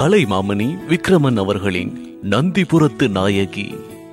கலைமாமணி விக்ரமன் அவர்களின் நந்திபுரத்து நாயகி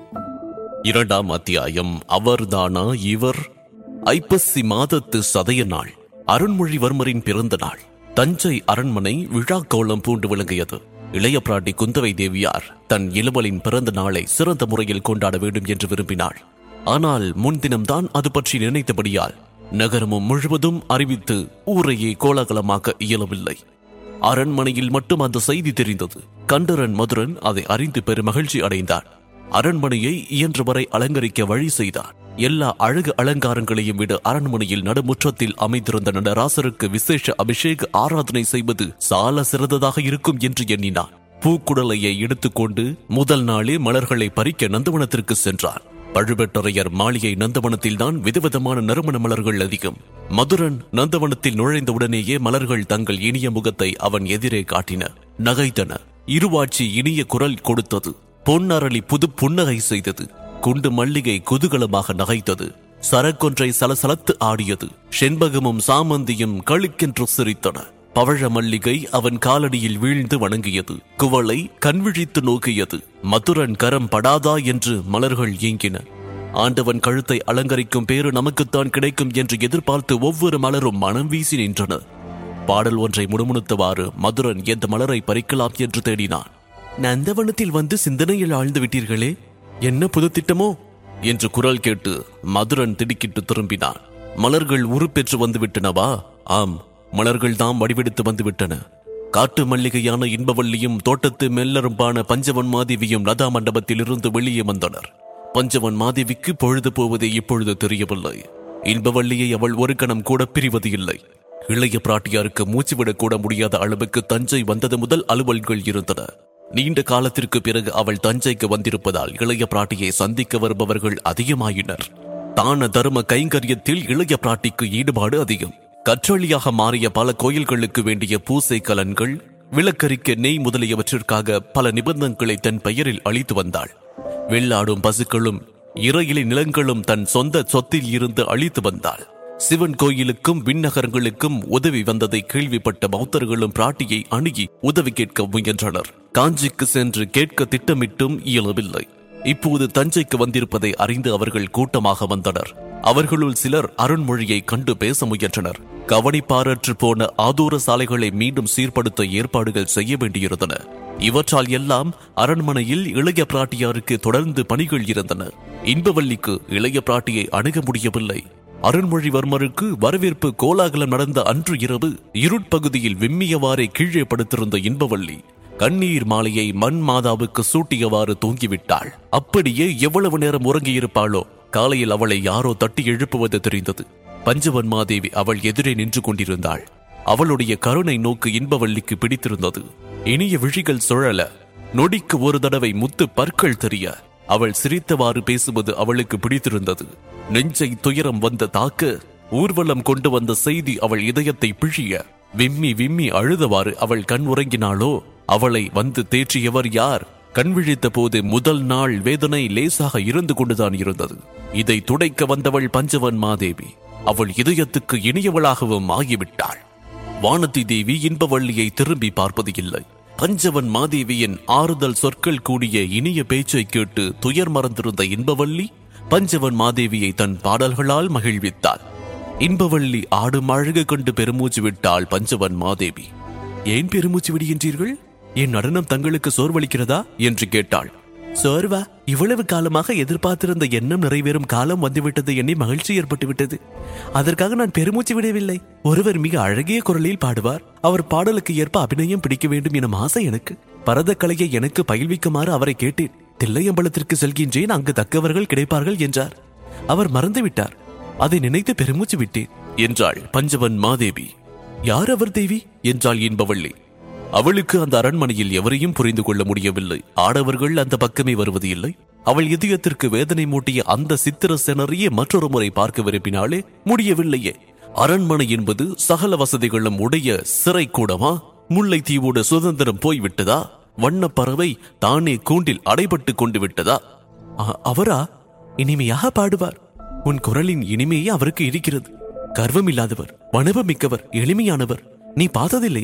இரண்டாம் அத்தியாயம் அவர்தானா இவர் ஐப்பசி மாதத்து சதய நாள் அருண்மொழிவர்மரின் பிறந்த நாள் தஞ்சை அரண்மனை விழா கோலம் பூண்டு விளங்கியது இளைய பிராட்டி குந்தவை தேவியார் தன் இளவலின் பிறந்த நாளை சிறந்த முறையில் கொண்டாட வேண்டும் என்று விரும்பினாள் ஆனால் முன்தினம்தான் அது பற்றி நினைத்தபடியால் நகரமும் முழுவதும் அறிவித்து ஊரையே கோலாகலமாக்க இயலவில்லை அரண்மனையில் மட்டும் அந்த செய்தி தெரிந்தது கண்டரன் மதுரன் அதை அறிந்து பெரும் மகிழ்ச்சி அடைந்தான் அரண்மனையை இயன்றவரை அலங்கரிக்க வழி செய்தான் எல்லா அழகு அலங்காரங்களையும் விட அரண்மனையில் நடுமுற்றத்தில் அமைந்திருந்த நடராசருக்கு விசேஷ அபிஷேக ஆராதனை செய்வது சால சிறந்ததாக இருக்கும் என்று எண்ணினான் பூக்குடலையை எடுத்துக்கொண்டு முதல் நாளே மலர்களை பறிக்க நந்தவனத்திற்கு சென்றான் பழுவேட்டரையர் மாளிகை நந்தவனத்தில் தான் விதவிதமான நறுமண மலர்கள் அதிகம் மதுரன் நந்தவனத்தில் நுழைந்தவுடனேயே மலர்கள் தங்கள் இனிய முகத்தை அவன் எதிரே காட்டின நகைத்தன இருவாட்சி இனிய குரல் கொடுத்தது பொன்னரளி புது புன்னகை செய்தது குண்டு மல்லிகை குதூகலமாக நகைத்தது சரக்கொன்றை சலசலத்து ஆடியது செண்பகமும் சாமந்தியும் களுக்கென்று சிரித்தன பவழ மல்லிகை அவன் காலடியில் வீழ்ந்து வணங்கியது குவளை கண்விழித்து நோக்கியது மதுரன் கரம் படாதா என்று மலர்கள் ஏங்கின ஆண்டவன் கழுத்தை அலங்கரிக்கும் பேரு நமக்குத்தான் கிடைக்கும் என்று எதிர்பார்த்து ஒவ்வொரு மலரும் மனம் வீசி நின்றன பாடல் ஒன்றை முணுமுணுத்தவாறு மதுரன் எந்த மலரை பறிக்கலாம் என்று தேடினான் நந்தவனத்தில் வந்து சிந்தனையில் ஆழ்ந்து விட்டீர்களே என்ன புது திட்டமோ என்று குரல் கேட்டு மதுரன் திடுக்கிட்டு திரும்பினான் மலர்கள் உருப்பெற்று வந்து விட்டனவா ஆம் மலர்கள் தாம் வடிவெடுத்து வந்து விட்டன காட்டு மல்லிகையான இன்பவல்லியும் தோட்டத்து மெல்லரும்பான பஞ்சவன் மாதேவியும் லதா மண்டபத்தில் இருந்து வெளியே வந்தனர் பஞ்சவன் மாதேவிக்கு பொழுது போவதே இப்பொழுது தெரியவில்லை இன்பவல்லியை அவள் ஒரு கணம் கூட பிரிவது இல்லை இளைய பிராட்டியாருக்கு மூச்சுவிடக் கூட முடியாத அளவுக்கு தஞ்சை வந்தது முதல் அலுவல்கள் இருந்தன நீண்ட காலத்திற்கு பிறகு அவள் தஞ்சைக்கு வந்திருப்பதால் இளைய பிராட்டியை சந்திக்க வருபவர்கள் அதிகமாயினர் தான தர்ம கைங்கரியத்தில் இளைய பிராட்டிக்கு ஈடுபாடு அதிகம் கற்றளியாக மாறிய பல கோயில்களுக்கு வேண்டிய பூசை கலன்கள் விளக்கரிக்க நெய் முதலியவற்றிற்காக பல நிபந்தங்களை தன் பெயரில் அளித்து வந்தாள் வெள்ளாடும் பசுக்களும் இறையிலை நிலங்களும் தன் சொந்த சொத்தில் இருந்து அளித்து வந்தாள் சிவன் கோயிலுக்கும் விண்ணகரங்களுக்கும் உதவி வந்ததை கேள்விப்பட்ட பௌத்தர்களும் பிராட்டியை அணுகி உதவி கேட்க முயன்றனர் காஞ்சிக்கு சென்று கேட்க திட்டமிட்டும் இயலவில்லை இப்போது தஞ்சைக்கு வந்திருப்பதை அறிந்து அவர்கள் கூட்டமாக வந்தனர் அவர்களுள் சிலர் அருண்மொழியை கண்டு பேச முயன்றனர் கவனிப்பாரற்று போன ஆதூர சாலைகளை மீண்டும் சீர்படுத்த ஏற்பாடுகள் செய்ய வேண்டியிருந்தன இவற்றால் எல்லாம் அரண்மனையில் இளைய பிராட்டியாருக்கு தொடர்ந்து பணிகள் இருந்தன இன்பவல்லிக்கு இளைய பிராட்டியை அணுக முடியவில்லை அருண்மொழிவர்மருக்கு வரவேற்பு கோலாகலம் நடந்த அன்று இரவு இருட்பகுதியில் விம்மியவாறே கீழே படுத்திருந்த இன்பவல்லி கண்ணீர் மாலையை மண் மாதாவுக்கு சூட்டியவாறு தூங்கிவிட்டாள் அப்படியே எவ்வளவு நேரம் உறங்கியிருப்பாளோ காலையில் அவளை யாரோ தட்டி எழுப்புவது தெரிந்தது பஞ்சவன் மாதேவி அவள் எதிரே நின்று கொண்டிருந்தாள் அவளுடைய கருணை நோக்கு இன்பவல்லிக்கு பிடித்திருந்தது இனிய விழிகள் சுழல நொடிக்கு ஒரு தடவை முத்து பற்கள் தெரிய அவள் சிரித்தவாறு பேசுவது அவளுக்கு பிடித்திருந்தது நெஞ்சை துயரம் வந்த தாக்க ஊர்வலம் கொண்டு வந்த செய்தி அவள் இதயத்தை பிழிய விம்மி விம்மி அழுதவாறு அவள் கண் உறங்கினாளோ அவளை வந்து தேற்றியவர் யார் கண் விழித்த போது முதல் நாள் வேதனை லேசாக இருந்து கொண்டுதான் இருந்தது இதை துடைக்க வந்தவள் பஞ்சவன் மாதேவி அவள் இதயத்துக்கு இனியவளாகவும் ஆகிவிட்டாள் வானதி தேவி இன்பவள்ளியை திரும்பி பார்ப்பது இல்லை பஞ்சவன் மாதேவியின் ஆறுதல் சொற்கள் கூடிய இனிய பேச்சை கேட்டு துயர் மறந்திருந்த இன்பவள்ளி பஞ்சவன் மாதேவியை தன் பாடல்களால் மகிழ்வித்தாள் இன்பவள்ளி ஆடும் அழகு கண்டு பெருமூச்சு விட்டாள் பஞ்சவன் மாதேவி ஏன் பெருமூச்சு விடுகின்றீர்கள் என் நடனம் தங்களுக்கு சோர்வளிக்கிறதா என்று கேட்டாள் சோர்வா இவ்வளவு காலமாக எதிர்பார்த்திருந்த எண்ணம் நிறைவேறும் காலம் வந்துவிட்டது எண்ணி மகிழ்ச்சி ஏற்பட்டு விட்டது அதற்காக நான் பெருமூச்சு விடவில்லை ஒருவர் மிக அழகிய குரலில் பாடுவார் அவர் பாடலுக்கு ஏற்ப அபிநயம் பிடிக்க வேண்டும் எனும் ஆசை எனக்கு பரதக்கலையை எனக்கு பயில்விக்குமாறு அவரை கேட்டேன் தில்லையம்பலத்திற்கு செல்கின்றேன் அங்கு தக்கவர்கள் கிடைப்பார்கள் என்றார் அவர் மறந்துவிட்டார் அதை நினைத்து பெருமூச்சு விட்டேன் என்றாள் பஞ்சவன் மாதேவி யார் அவர் தேவி என்றாள் இன்பவள்ளி அவளுக்கு அந்த அரண்மனையில் எவரையும் புரிந்து கொள்ள முடியவில்லை ஆடவர்கள் அந்த பக்கமே வருவது இல்லை அவள் இதயத்திற்கு வேதனை மூட்டிய அந்த சித்திர செனறியே மற்றொரு முறை பார்க்க விரும்பினாலே முடியவில்லையே அரண்மனை என்பது சகல வசதிகளும் உடைய சிறை கூடமா முல்லைத்தீவோட சுதந்திரம் போய்விட்டதா வண்ணப் பறவை தானே கூண்டில் அடைபட்டு கொண்டு விட்டதா அ- அவரா இனிமையாக பாடுவார் உன் குரலின் இனிமையே அவருக்கு இருக்கிறது கர்வம் இல்லாதவர் வனவமிக்கவர் எளிமையானவர் நீ பார்த்ததில்லையா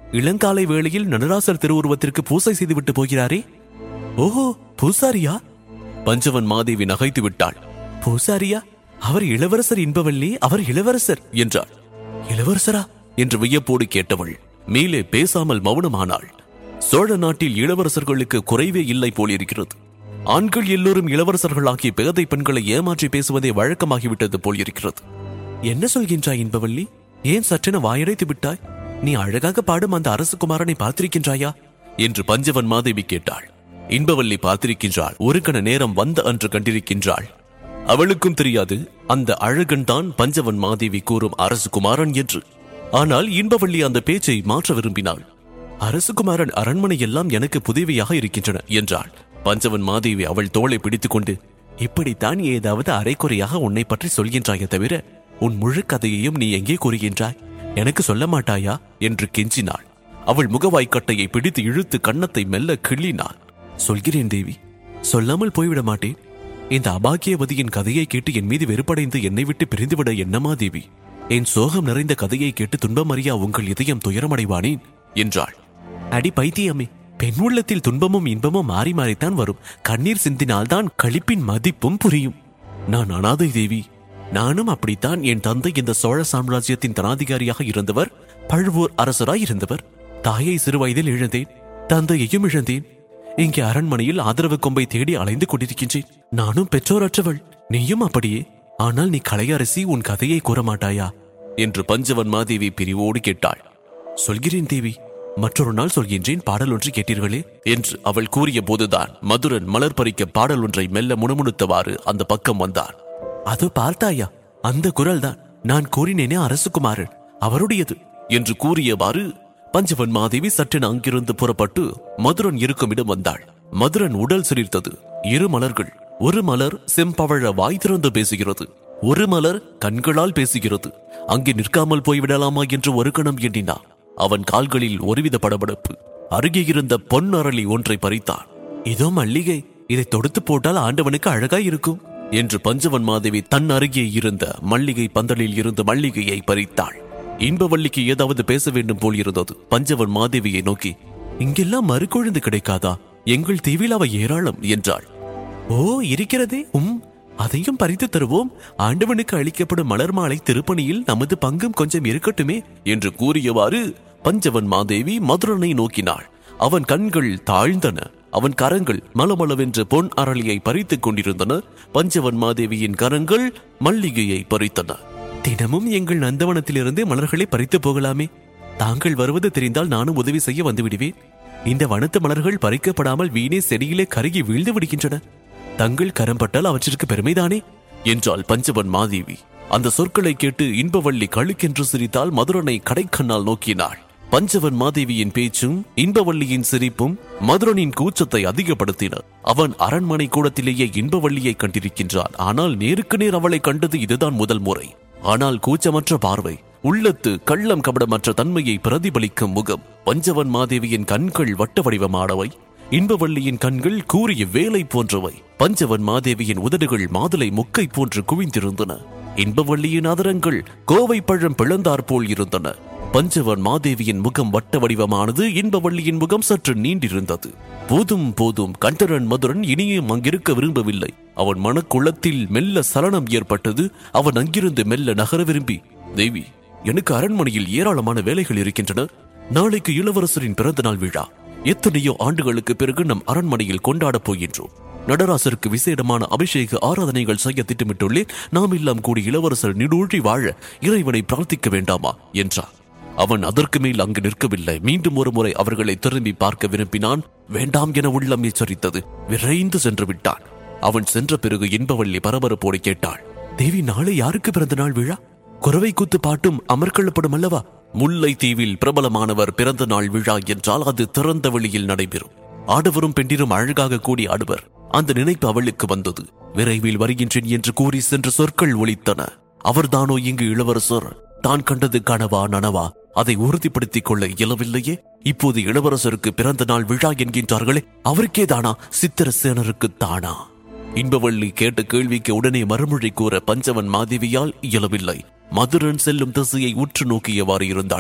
இளங்காலை வேளையில் நடராசர் திருவுருவத்திற்கு பூசை செய்துவிட்டு போகிறாரே ஓஹோ பூசாரியா பஞ்சவன் மாதேவி நகைத்து விட்டாள் பூசாரியா அவர் இளவரசர் என்பவள்ளி அவர் இளவரசர் என்றாள் இளவரசரா என்று வியப்போடு கேட்டவள் மேலே பேசாமல் மௌனமானாள் சோழ நாட்டில் இளவரசர்களுக்கு குறைவே இல்லை போலிருக்கிறது ஆண்கள் எல்லோரும் இளவரசர்களாகி பேதை பெண்களை ஏமாற்றி பேசுவதே வழக்கமாகிவிட்டது போலிருக்கிறது என்ன சொல்கின்றாய் என்பவள்ளி ஏன் சற்றென வாயடைத்து விட்டாய் நீ அழகாக பாடும் அந்த அரசகுமாரனை பார்த்திருக்கின்றாயா என்று பஞ்சவன் மாதேவி கேட்டாள் இன்பவல்லி பார்த்திருக்கின்றாள் ஒரு கண நேரம் வந்த அன்று கண்டிருக்கின்றாள் அவளுக்கும் தெரியாது அந்த அழகன் தான் பஞ்சவன் மாதேவி கூறும் அரசகுமாரன் என்று ஆனால் இன்பவள்ளி அந்த பேச்சை மாற்ற விரும்பினாள் அரசகுமாரன் அரண்மனை எல்லாம் எனக்கு புதிவையாக இருக்கின்றன என்றாள் பஞ்சவன் மாதேவி அவள் தோளை பிடித்துக்கொண்டு இப்படித்தான் ஏதாவது அரைக்குறையாக உன்னை பற்றி சொல்கின்றாயே தவிர உன் முழு கதையையும் நீ எங்கே கூறுகின்றாய் எனக்கு சொல்ல மாட்டாயா என்று கெஞ்சினாள் அவள் முகவாய்க்கட்டையை பிடித்து இழுத்து கன்னத்தை மெல்ல கிள்ளினாள் சொல்கிறேன் தேவி சொல்லாமல் போய்விட மாட்டேன் இந்த அபாக்கியவதியின் கதையை கேட்டு என் மீது வெறுப்படைந்து என்னை விட்டு பிரிந்துவிட என்னமா தேவி என் சோகம் நிறைந்த கதையை கேட்டு துன்பமறியா உங்கள் இதயம் துயரமடைவானேன் என்றாள் அடி பைத்தியமே பெண் உள்ளத்தில் துன்பமும் இன்பமும் மாறி மாறித்தான் வரும் கண்ணீர் சிந்தினால்தான் களிப்பின் மதிப்பும் புரியும் நான் அனாதை தேவி நானும் அப்படித்தான் என் தந்தை இந்த சோழ சாம்ராஜ்யத்தின் தனாதிகாரியாக இருந்தவர் பழுவூர் அரசராய் இருந்தவர் தாயை சிறு வயதில் இழந்தேன் தந்தையையும் இழந்தேன் இங்கே அரண்மனையில் ஆதரவு கொம்பை தேடி அலைந்து கொண்டிருக்கின்றேன் நானும் பெற்றோரற்றவள் நீயும் அப்படியே ஆனால் நீ கலையரசி உன் கதையை கூற மாட்டாயா என்று பஞ்சவன் மாதேவி பிரிவோடு கேட்டாள் சொல்கிறேன் தேவி மற்றொரு நாள் சொல்கின்றேன் பாடல் ஒன்று கேட்டீர்களே என்று அவள் கூறிய போதுதான் மதுரன் மலர் பறிக்க பாடல் ஒன்றை மெல்ல முணுமுணுத்தவாறு அந்த பக்கம் வந்தான் அது பார்த்தாயா அந்த குரல்தான் நான் கூறினேனே அரசுகுமாரன் அவருடையது என்று கூறியவாறு பஞ்சவன் மாதேவி சற்றென அங்கிருந்து புறப்பட்டு மதுரன் இருக்கும் இடம் வந்தாள் மதுரன் உடல் சிரித்தது இரு மலர்கள் ஒரு மலர் செம்பவழ வாய் திறந்து பேசுகிறது ஒரு மலர் கண்களால் பேசுகிறது அங்கே நிற்காமல் போய்விடலாமா என்று ஒரு கணம் எண்ணினான் அவன் கால்களில் ஒருவித படபடப்பு அருகே இருந்த பொன் அரளி ஒன்றை பறித்தான் இதோ மல்லிகை இதை தொடுத்து போட்டால் ஆண்டவனுக்கு அழகாய் இருக்கும் என்று பஞ்சவன் மாதேவி தன் அருகே இருந்த மல்லிகை பந்தலில் இருந்து மல்லிகையை பறித்தாள் இன்பவல்லிக்கு ஏதாவது பேச வேண்டும் போல் இருந்தது பஞ்சவன் மாதேவியை நோக்கி இங்கெல்லாம் மறுக்குழுந்து கிடைக்காதா எங்கள் தீவில் அவ ஏராளம் என்றாள் ஓ இருக்கிறதே உம் அதையும் பறித்து தருவோம் ஆண்டவனுக்கு அளிக்கப்படும் மலர் மாலை திருப்பணியில் நமது பங்கும் கொஞ்சம் இருக்கட்டுமே என்று கூறியவாறு பஞ்சவன் மாதேவி மதுரனை நோக்கினாள் அவன் கண்கள் தாழ்ந்தன அவன் கரங்கள் மலமளவென்ற பொன் அரளியை பறித்துக் கொண்டிருந்தன பஞ்சவன் மாதேவியின் கரங்கள் மல்லிகையை பறித்தன தினமும் எங்கள் நந்தவனத்திலிருந்து மலர்களை பறித்து போகலாமே தாங்கள் வருவது தெரிந்தால் நானும் உதவி செய்ய வந்து விடுவேன் இந்த வனத்து மலர்கள் பறிக்கப்படாமல் வீணே செடியிலே கருகி வீழ்ந்து விடுகின்றன தங்கள் கரம்பட்டால் அவற்றிற்கு பெருமைதானே என்றாள் பஞ்சவன் மாதேவி அந்த சொற்களை கேட்டு இன்பவள்ளி கழுக்கென்று சிரித்தால் மதுரனை கடைக்கண்ணால் நோக்கினாள் பஞ்சவன் மாதேவியின் பேச்சும் இன்பவள்ளியின் சிரிப்பும் மதுரனின் கூச்சத்தை அதிகப்படுத்தின அவன் அரண்மனை கூடத்திலேயே இன்பவள்ளியை கண்டிருக்கின்றான் ஆனால் நேருக்கு நேர் அவளை கண்டது இதுதான் முதல் முறை ஆனால் கூச்சமற்ற பார்வை உள்ளத்து கள்ளம் கபடமற்ற தன்மையை பிரதிபலிக்கும் முகம் பஞ்சவன் மாதேவியின் கண்கள் வட்ட வடிவமானவை இன்பவள்ளியின் கண்கள் கூறிய வேலை போன்றவை பஞ்சவன் மாதேவியின் உதடுகள் மாதுளை முக்கை போன்று குவிந்திருந்தன இன்பவள்ளியின் அதரங்கள் கோவை பழம் பிளந்தாற் போல் இருந்தன பஞ்சவன் மாதேவியின் முகம் வட்ட வடிவமானது இன்பவள்ளியின் முகம் சற்று நீண்டிருந்தது போதும் போதும் கண்டரன் மதுரன் இனியும் அங்கிருக்க விரும்பவில்லை அவன் மனக்குளத்தில் மெல்ல சலனம் ஏற்பட்டது அவன் அங்கிருந்து மெல்ல நகர விரும்பி தேவி எனக்கு அரண்மனையில் ஏராளமான வேலைகள் இருக்கின்றன நாளைக்கு இளவரசரின் பிறந்த நாள் விழா எத்தனையோ ஆண்டுகளுக்கு பிறகு நம் அரண்மனையில் கொண்டாடப் போகின்றோம் நடராசருக்கு விசேடமான அபிஷேக ஆராதனைகள் செய்ய திட்டமிட்டுள்ளேன் நாம் எல்லாம் கூடி இளவரசர் நிடூழி வாழ இறைவனை பிரார்த்திக்க வேண்டாமா என்றார் அவன் அதற்கு மேல் அங்கு நிற்கவில்லை மீண்டும் ஒரு முறை அவர்களை திரும்பி பார்க்க விரும்பினான் வேண்டாம் என உள்ளம் எச்சரித்தது விரைந்து சென்று விட்டான் அவன் சென்ற பிறகு இன்பவள்ளி பரபரப்போடு கேட்டாள் தேவி நாளை யாருக்கு பிறந்த நாள் விழா குறவை கூத்து பாட்டும் அமர்க்களப்படும் அல்லவா முல்லை தீவில் பிரபலமானவர் பிறந்த நாள் விழா என்றால் அது திறந்த வெளியில் நடைபெறும் ஆடவரும் பெண்டிரும் அழகாக கூடி ஆடுவர் அந்த நினைப்பு அவளுக்கு வந்தது விரைவில் வருகின்றேன் என்று கூறி சென்ற சொற்கள் ஒலித்தன அவர்தானோ இங்கு இளவரசர் தான் கண்டது கனவா நனவா அதை உறுதிப்படுத்திக் கொள்ள இயலவில்லையே இப்போது இளவரசருக்கு பிறந்த நாள் விழா என்கின்றார்களே அவருக்கே தானா சித்திரசேனருக்கு தானா இன்பவள்ளி கேட்ட கேள்விக்கு உடனே மறுமொழி கூற பஞ்சவன் மாதேவியால் இயலவில்லை மதுரன் செல்லும் திசையை உற்று நோக்கியவாறு இருந்தாள்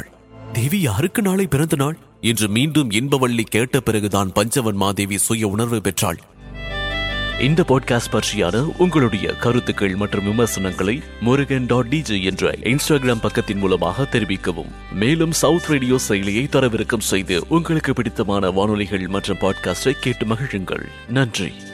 தேவி யாருக்கு நாளை பிறந்த நாள் என்று மீண்டும் இன்பவள்ளி கேட்ட பிறகுதான் பஞ்சவன் மாதேவி சுய உணர்வு பெற்றாள் இந்த பாட்காஸ்ட் பற்றியான உங்களுடைய கருத்துக்கள் மற்றும் விமர்சனங்களை முருகன் டாட் டிஜே என்ற இன்ஸ்டாகிராம் பக்கத்தின் மூலமாக தெரிவிக்கவும் மேலும் சவுத் ரேடியோ செயலியை தரவிறக்கம் செய்து உங்களுக்கு பிடித்தமான வானொலிகள் மற்றும் பாட்காஸ்டை கேட்டு மகிழுங்கள் நன்றி